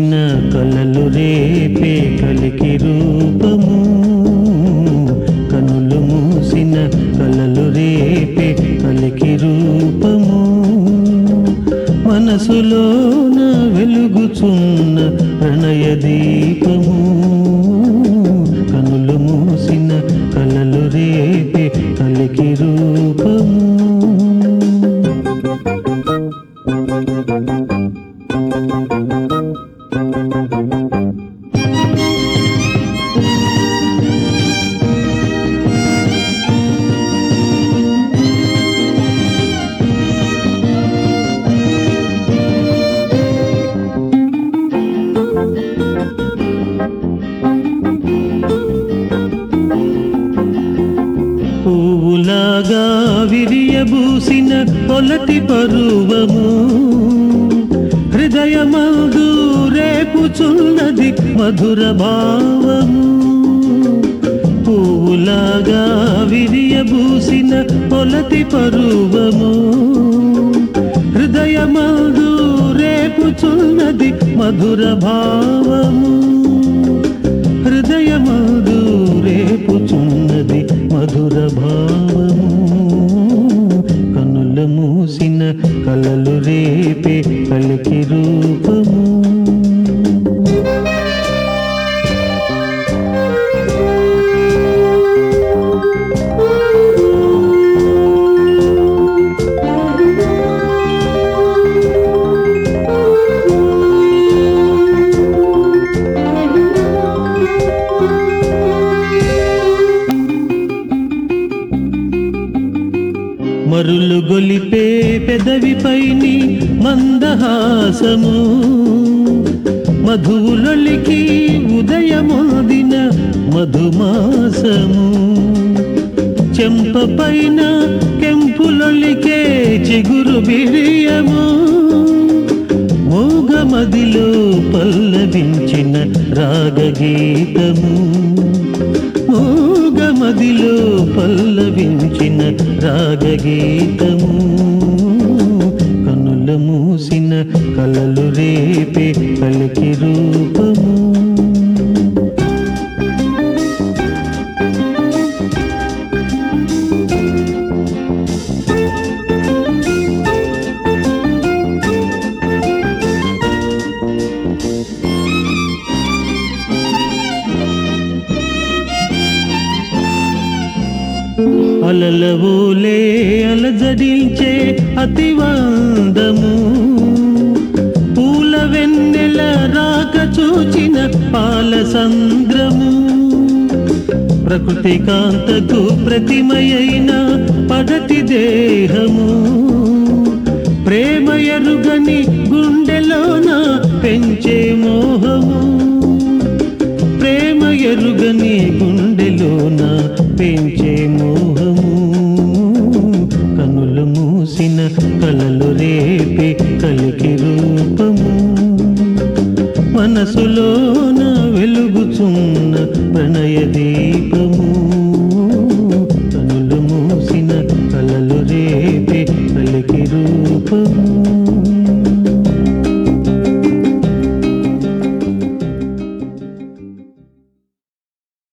మూసిన కలలు రేపే కలికి రూపము కనులు మూసిన కలలు రేపే కలికి రూపము మనసులోన వెలుగుచున్న ప్రణయ దీపము కనులు మూసిన కలలు రేపే కలికి రూపము పువ్వులాగా విరియబూసిన పొలటి పరువము హృదయమందు రేపుచున్నది మధుర భావము పువ్వులాగా విరియబూసిన పొలటి పరువము హృదయమందు రేపుచున్నది మధుర భావము హృదయమదు రేపుచున్నది మధుర భావము కనుల మూసిన కలలు రేపే కలికి రూపము మరులు గొలిపే పెదవిపైని మందహాసము మధువులొలికి ఉదయమోదిన మధుమాసము చెంప పైన కెంపులొలికే చిగురు బిరియము మోగమదిలో పల్లవించిన రాగగీతము మోగమదిలో పల్లవించిన రాగగీతము కనుల మూసిన కలలు రేపే కలికి రూపము అలలవోలే అలజడించే అతివాందము పూల వెన్నెల రాక చూచిన పాల సంద్రము ప్రకృతి కాంతకు ప్రతిమయైన పగటి దేహము ప్రేమ ఎరుగని గుండెలోన పెంచే మోహము ప్రేమ ఎరుగని గుండెలోన పెంచే మోహము కనులు మూసిన కలలు రేపే కలికి రూపము మనసులోన వెలుగుచున్న ప్రణయ దీపము కనులు మూసిన కలలు రేపే కలికి రూపము